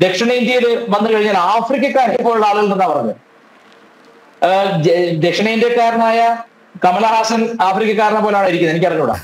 ദക്ഷിണേന്ത്യയിൽ വന്നു കഴിഞ്ഞാൽ ആഫ്രിക്കക്കാരെ പോലുള്ള ആളുകൾ എന്നാ പറഞ്ഞത് ആഹ് ജ- ദക്ഷിണേന്ത്യക്കാരനായ കമലഹാസൻ ആഫ്രിക്കക്കാരനെ പോലാണ് ഇരിക്കുന്നത് എനിക്കറിഞ്ഞൂടാ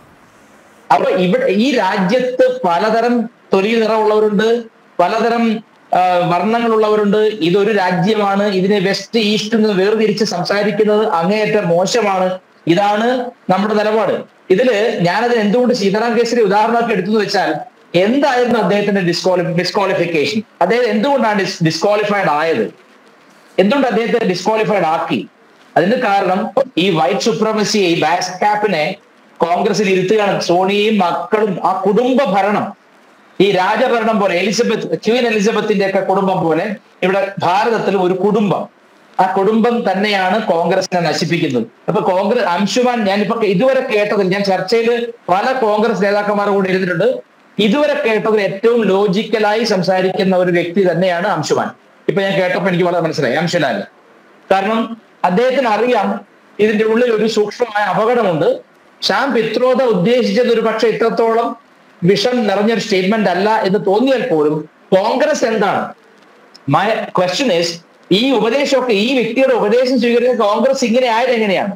അപ്പൊ ഇവിടെ ഈ രാജ്യത്ത് പലതരം തൊലി നിറമുള്ളവരുണ്ട് പലതരം ആ, വർണ്ണങ്ങളുള്ളവരുണ്ട് ഇതൊരു രാജ്യമാണ് ഇതിനെ വെസ്റ്റ് ഈസ്റ്റ് എന്ന് വേർതിരിച്ച് സംസാരിക്കുന്നത് അങ്ങേയറ്റം മോശമാണ് ഇതാണ് നമ്മുടെ നിലപാട് ഇതില് ഞാനതിന് എന്തുകൊണ്ട് സീതാറാം കേസരി ഉദാഹരണമൊക്കെ എടുത്തു വെച്ചാൽ എന്തായിരുന്നു അദ്ദേഹത്തിന്റെ ഡിസ്ക്വാളി ഡിസ്ക്വാളിഫിക്കേഷൻ അദ്ദേഹം എന്തുകൊണ്ടാണ് ഡിസ്ക്വാളിഫൈഡ് ആയത് എന്തുകൊണ്ട് അദ്ദേഹത്തെ ഡിസ്ക്വാളിഫൈഡ് ആക്കി അതിന് കാരണം ഈ വൈറ്റ് സുപ്രമസിയെ ഈ ബാസ് ക്യാപ്പിനെ കോൺഗ്രസിൽ ഇരുത്തുകയാണ് സോണിയയും മക്കളും ആ കുടുംബ ഭരണം ഈ രാജഭരണം പോലെ എലിസബത്ത് ക്വീൻ എലിസബത്തിന്റെ ഒക്കെ കുടുംബം പോലെ ഇവിടെ ഭാരതത്തിൽ ഒരു കുടുംബം ആ കുടുംബം തന്നെയാണ് കോൺഗ്രസിനെ നശിപ്പിക്കുന്നത് അപ്പൊ കോൺഗ്രസ് അംശുമാൻ ഞാനിപ്പോ ഇതുവരെ കേട്ടതിൽ ഞാൻ ചർച്ചയിൽ പല കോൺഗ്രസ് നേതാക്കന്മാരും കൂടി ഇരുന്നിട്ടുണ്ട് ഇതുവരെ കേട്ടതിൽ ഏറ്റവും ലോജിക്കലായി സംസാരിക്കുന്ന ഒരു വ്യക്തി തന്നെയാണ് അംശുമാൻ ഇപ്പൊ ഞാൻ കേട്ടപ്പോൾ എനിക്ക് വളരെ മനസ്സിലായി അംശുലാൽ കാരണം അദ്ദേഹത്തിന് അറിയാം ഇതിന്റെ ഉള്ളിൽ ഒരു സൂക്ഷ്മമായ അപകടമുണ്ട് ഷാം പിത്രോദ ഉദ്ദേശിച്ചത് ഒരു പക്ഷെ ഇത്രത്തോളം വിഷം നിറഞ്ഞൊരു സ്റ്റേറ്റ്മെന്റ് അല്ല എന്ന് തോന്നിയാൽ പോലും കോൺഗ്രസ് എന്താണ് മൈ ക്വസ്റ്റ്യൻ ഈസ് ഈ ഉപദേശമൊക്കെ ഈ വ്യക്തിയുടെ ഉപദേശം സ്വീകരിക്കുന്ന കോൺഗ്രസ് ഇങ്ങനെ ആയത് എങ്ങനെയാണ്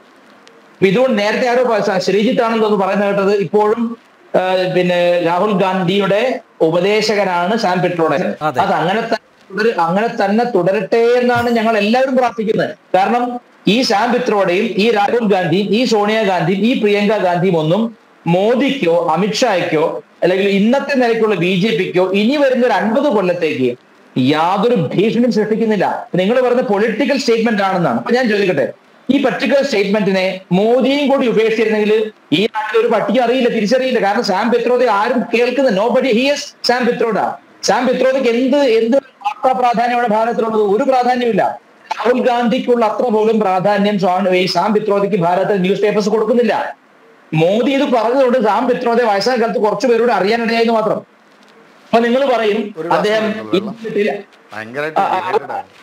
അപ്പൊ ഇതുകൊണ്ട് നേരത്തെ ആരോ പ- ശ്രീജിത്ത് ആണെന്ന് തോന്നുന്നു പറയുന്നത് കേട്ടത് ഇപ്പോഴും ആ, പിന്നെ രാഹുൽ ഗാന്ധിയുടെ ഉപദേശകനാണ് സാം പിട്രോടെ അതെ. അത് അങ്ങനെ തന്നെ തുടര- അങ്ങനെ തന്നെ തുടരട്ടെ എന്നാണ് ഞങ്ങൾ എല്ലാവരും പ്രാർത്ഥിക്കുന്നത് കാരണം ഈ സാം പിത്രോടെയും ഈ രാഹുൽ ഗാന്ധിയും ഈ സോണിയാഗാന്ധിയും ഈ പ്രിയങ്ക ഗാന്ധിയും ഒന്നും മോദിക്കോ അമിത്ഷായ്ക്കോ അല്ലെങ്കിൽ ഇന്നത്തെ നിലയ്ക്കുള്ള ബി ജെ പിക്കോ ഇനി വരുന്ന ഒരു അൻപത് കൊല്ലത്തേക്ക് യാതൊരു ഭീഷണിയും സൃഷ്ടിക്കുന്നില്ല നിങ്ങൾ പറയുന്ന പൊളിറ്റിക്കൽ സ്റ്റേറ്റ്മെന്റ് ആണെന്നാണ് അപ്പൊ ഞാൻ ചോദിക്കട്ടെ ഈ പർട്ടിക്കുലർ സ്റ്റേറ്റ്മെന്റിനെ മോദിയും കൂടി ഉപേക്ഷിച്ചിരുന്നെങ്കിൽ ഈ നാട്ടിൽ ഒരു പട്ടിക്ക് അറിയില്ല തിരിച്ചറിയില്ല കാരണം സാം പിത്രോദ ആരും കേൾക്കുന്ന nobody hears Sam Pitroda Sam പിത്രോദയ്ക്ക് എന്ത് എന്ത് വാർത്താ പ്രാധാന്യമാണ് ഭാരതത്തിലുള്ളത് ഒരു പ്രാധാന്യമില്ല രാഹുൽ ഗാന്ധിക്കുള്ള അത്ര പോലും പ്രാധാന്യം സ്വാമി ഈ സാം പിത്രോദയ്ക്ക് ഭാരതത്തിൽ ന്യൂസ് പേപ്പേഴ്സ് കൊടുക്കുന്നില്ല മോദി ഇത് പറഞ്ഞതുകൊണ്ട് സാം പിത്രോദയെ വയസ്സായ കാലത്ത് കുറച്ചു പേരോട് അറിയാനിടയായെന്ന് മാത്രം അപ്പൊ നിങ്ങൾ പറയും ഒരു അദ്ദേഹം ഗ്ലാസ് വെള്ളം. ഇന്ത്യയിലെ- ഭയങ്കരമായിട്ട് ആ, ആ, irritated ആണ്.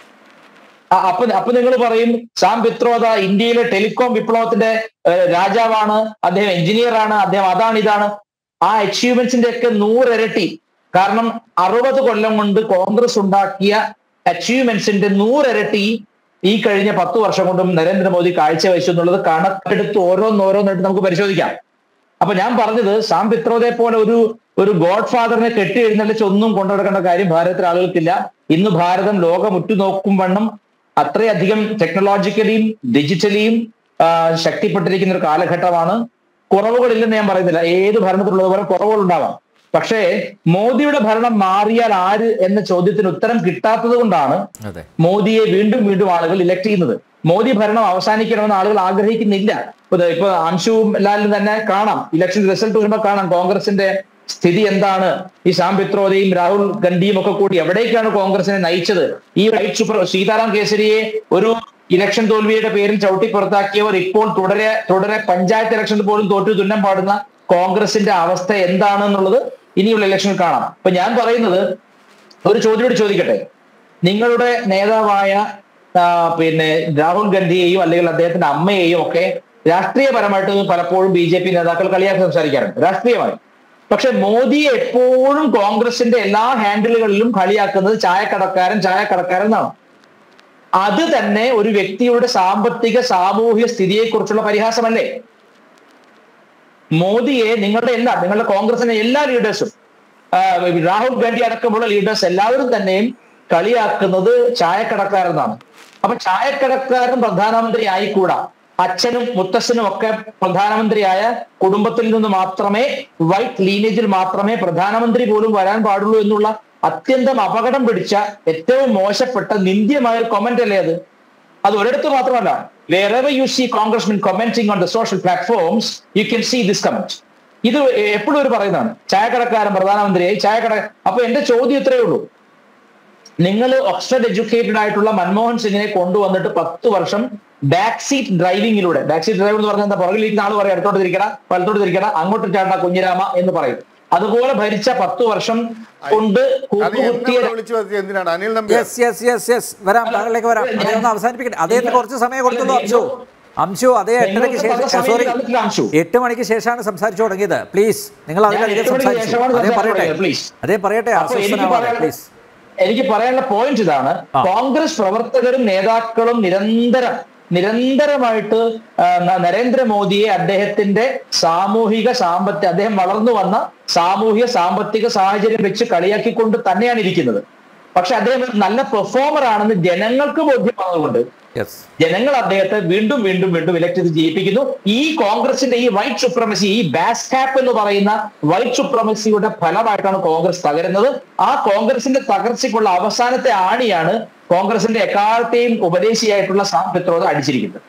ആ, അപ്പൊ അപ്പൊ നിങ്ങൾ പറയും സാം പിത്രോദ ഇന്ത്യയിലെ ടെലികോം വിപ്ലവത്തിന്റെ ഏഹ്, രാജാവാണ് അദ്ദേഹം എഞ്ചിനീയർ ആണ് അദ്ദേഹം അതാണ് ഇതാണ് ആ അച്ചീവ്മെന്റ്സിന്റെ ഒക്കെ നൂറിരട്ടി കാരണം അറുപത് കൊല്ലം കൊണ്ട് കോൺഗ്രസ് ഉണ്ടാക്കിയ അച്ചീവ്മെന്റ്സിന്റെ നൂറിരട്ടി ഈ കഴിഞ്ഞ പത്ത് വർഷം കൊണ്ടും നരേന്ദ്രമോദി കാഴ്ചവെച്ചു എന്നുള്ളത് കണക്കെടുത്ത് ഓരോന്നോരോന്നായിട്ട് നമുക്ക് പരിശോധിക്കാം അപ്പൊ ഞാൻ പറഞ്ഞത് സാം പിത്രോദയെ പോലെ ഒരു ഒരു ഗോഡ് ഫാദറിനെ കെട്ടി എഴുന്നള്ളിച്ച് ഒന്നും കൊണ്ടുനടക്കേണ്ട കാര്യം ഭാരതത്തിലെ ആളുകൾക്കില്ല ഇന്ന് ഭാരതം ലോകം ഉറ്റുനോക്കും വണ്ണം അത്രയധികം ടെക്നോളജിക്കലിയും ഡിജിറ്റലിയും ആ, ശക്തിപ്പെട്ടിരിക്കുന്ന ഒരു കാലഘട്ടമാണ് കുറവുകളില്ലെന്ന് ഞാൻ പറയുന്നില്ല ഏത് ഭരണത്തിലുള്ളതുപോലെ കുറവുകൾ ഉണ്ടാവാം പക്ഷേ മോദിയുടെ ഭരണം മാറിയാൽ ആര് എന്ന ചോദ്യത്തിന് ഉത്തരം കിട്ടാത്തത് കൊണ്ടാണ് അതെ മോദിയെ വീണ്ടും വീണ്ടും ആളുകൾ ഇലക്ട് ചെയ്യുന്നത് മോദി ഭരണം അവസാനിക്കണമെന്ന് ആളുകൾ ആഗ്രഹിക്കുന്നില്ല ഇപ്പൊ ദേ ഇപ്പൊ അംശു ലാലിന് തന്നെ കാണാം ഇലക്ഷൻ റിസൾട്ട് വരുമ്പോൾ കാണാം കോൺഗ്രസിന്റെ സ്ഥിതി എന്താണ് ഈ ശ്യാം പിത്രോദയും രാഹുൽ ഗാന്ധിയും ഒക്കെ കൂടി എവിടേക്കാണ് കോൺഗ്രസിനെ നയിച്ചത് ഈ വൈറ്റ് സൂപ്പർ സീതാറാം കേസരിയെ ഒരു ഇലക്ഷൻ തോൽവിയുടെ പേരിൽ ചവിട്ടി പുറത്താക്കിയവർ ഇപ്പോൾ തുടരെ തുടരെ പഞ്ചായത്ത് ഇലക്ഷനിൽ പോലും തോറ്റു തുന്നം പാടുന്ന കോൺഗ്രസിന്റെ അവസ്ഥ എന്താണ് എന്നുള്ളത് ഇനിയുള്ള ഇലക്ഷനിൽ കാണാം അപ്പൊ ഞാൻ പറയുന്നത് ഒരു ചോദ്യം കൂടി ചോദിക്കട്ടെ നിങ്ങളുടെ നേതാവായ ആ, പിന്നെ രാഹുൽ ഗാന്ധിയെയും അല്ലെങ്കിൽ അദ്ദേഹത്തിന്റെ അമ്മയെയും ഒക്കെ രാഷ്ട്രീയപരമായിട്ട് പലപ്പോഴും ബി ജെ പി നേതാക്കൾ കളിയാക്കി സംസാരിക്കാറുണ്ട് രാഷ്ട്രീയമായി പക്ഷെ മോദിയെ എപ്പോഴും കോൺഗ്രസിന്റെ എല്ലാ ഹാൻഡിലുകളിലും കളിയാക്കുന്നത് ചായക്കടക്കാരൻ ചായക്കടക്കാരൻ എന്നാണ് അത് തന്നെ ഒരു വ്യക്തിയുടെ സാമ്പത്തിക സാമൂഹിക സ്ഥിതിയെക്കുറിച്ചുള്ള പരിഹാസമല്ലേ മോദിയെ നിങ്ങളുടെ എല്ലാ നിങ്ങളുടെ കോൺഗ്രസിന്റെ എല്ലാ ലീഡേഴ്സും ആ, രാഹുൽ ഗാന്ധി അടക്കമുള്ള ലീഡേഴ്സ് എല്ലാവരും തന്നെയും കളിയാക്കുന്നത് ചായക്കടക്കാരെന്നാണ് അപ്പൊ ചായക്കടക്കാരൻ പ്രധാനമന്ത്രി ആയിക്കൂടാ അച്ഛനും മുത്തച്ഛനും ഒക്കെ പ്രധാനമന്ത്രിയായ കുടുംബത്തിൽ നിന്ന് മാത്രമേ വൈറ്റ് ലീനേജിൽ മാത്രമേ പ്രധാനമന്ത്രി പോലും വരാൻ പാടുള്ളൂ എന്നുള്ള അത്യന്തം അപകടം പിടിച്ച ഏറ്റവും മോശപ്പെട്ട നിന്ദ്യമായ ഒരു കൊമന്റ് അല്ലേ അത് അത് ഒരിടത്ത് മാത്രമല്ല വേറെ you see congressmen commenting on the social platforms you can see this comment ഇത് എപ്പോഴും ഒരു പറയുന്നതാണ് ചായക്കടക്കാരൻ പ്രധാനമന്ത്രിയായി ചായക്കട അപ്പൊ എന്റെ ചോദ്യം ഇത്രയേ ഉള്ളൂ നിങ്ങൾ ഓക്സ്ഫോർഡ് എഡ്യൂക്കേറ്റഡ് ആയിട്ടുള്ള മൻമോഹൻ സിംഗിനെ കൊണ്ടുവന്നിട്ട് പത്ത് വർഷം ബാക്ക് സീറ്റ് ഡ്രൈവിംഗിലൂടെ ബാക്ക് സീറ്റ് ഡ്രൈവ് എന്ന് പറഞ്ഞാൽ എന്താ പുറകിലിരിക്കുന്ന ആൾ പറയും അടുത്തോട്ട് തിരിക്കട വലത്തോട്ട് തിരിക്കട അങ്ങോട്ട് ചാട്ട കുഞ്ഞിരാമ എന്ന് പറയും അതുപോലെ ഭരിച്ച പത്ത് വർഷം കൊണ്ട് അത് എന്നെ കൂട്ടുകുത്തിയ ഇവിടെ വിളിച്ചു വരുത്തിയത് എന്തിനാണ് Anil Nambiar yes yes yes yes വരാം താങ്കളിലേക്ക് വരാം അദ്ദേഹം ഒന്ന് അവസാനിപ്പിക്കട്ടെ അദ്ദേഹത്തിന് കുറച്ച് സമയം കൊടുത്തുള്ളൂ അംശു അംശു അതേ എട്ടരയ്ക്ക് നിങ്ങൾക്ക് ശേഷം തന്ന സമയം സോറി തന്നിട്ടില്ല, അംശു. എട്ട് മണിക്ക് ശേഷമാണ് സംസാരിച്ചു തുടങ്ങിയത് പ്ലീസ് നിങ്ങൾ ഞാൻ അതിലധികം എട്ട് മണിക്ക് സംസാരിച്ചു ശേഷമാണ് അതേ സംസാരിച്ചു പറയട്ടെ തുടങ്ങിയത്, please. അതേ പറയട്ടെ അപ്പൊ എനിക്ക് അസ്വസ്ഥനാവാതെ പറയാനുള്ള- പ്ലീസ് എനിക്ക് പറയാനുള്ള പോയിന്റ് ഇതാണ് ആ. കോൺഗ്രസ് പ്രവർത്തകരും നേതാക്കളും നിരന്തരം നിരന്തരമായിട്ട് ആ, ന- നരേന്ദ്രമോദിയെ അദ്ദേഹത്തിന്റെ സാമൂഹിക സാമ്പത്തിക അദ്ദേഹം വളർന്നു വന്ന സാമൂഹിക സാമ്പത്തിക സാഹചര്യം വെച്ച് കളിയാക്കിക്കൊണ്ട് തന്നെയാണ് ഇരിക്കുന്നത് പക്ഷെ അദ്ദേഹം ഒരു നല്ല പെർഫോമർ ആണെന്ന് ജനങ്ങൾക്ക് ബോധ്യമാകുന്നുണ്ട് യെസ് ജനങ്ങൾ അദ്ദേഹത്തെ വീണ്ടും വീണ്ടും വീണ്ടും ഇലക്ട് ചെയ്ത് ജയിപ്പിക്കുന്നു ഈ കോൺഗ്രസിന്റെ ഈ വൈറ്റ് സുപ്രമസി ഈ ബാസ്കാപ്പ് എന്ന് പറയുന്ന വൈറ്റ് സുപ്രമസിയുടെ ഫലമായിട്ടാണ് കോൺഗ്രസ് തകരുന്നത് ആ കോൺഗ്രസിന്റെ തകർച്ചയ്ക്കുള്ള അവസാനത്തെ ആണിയാണ് കോൺഗ്രസിന്റെ എക്കാലത്തെയും ഉപദേശിയായിട്ടുള്ള സാം പിത്രോദ അടിച്ചിരിക്കുന്നത്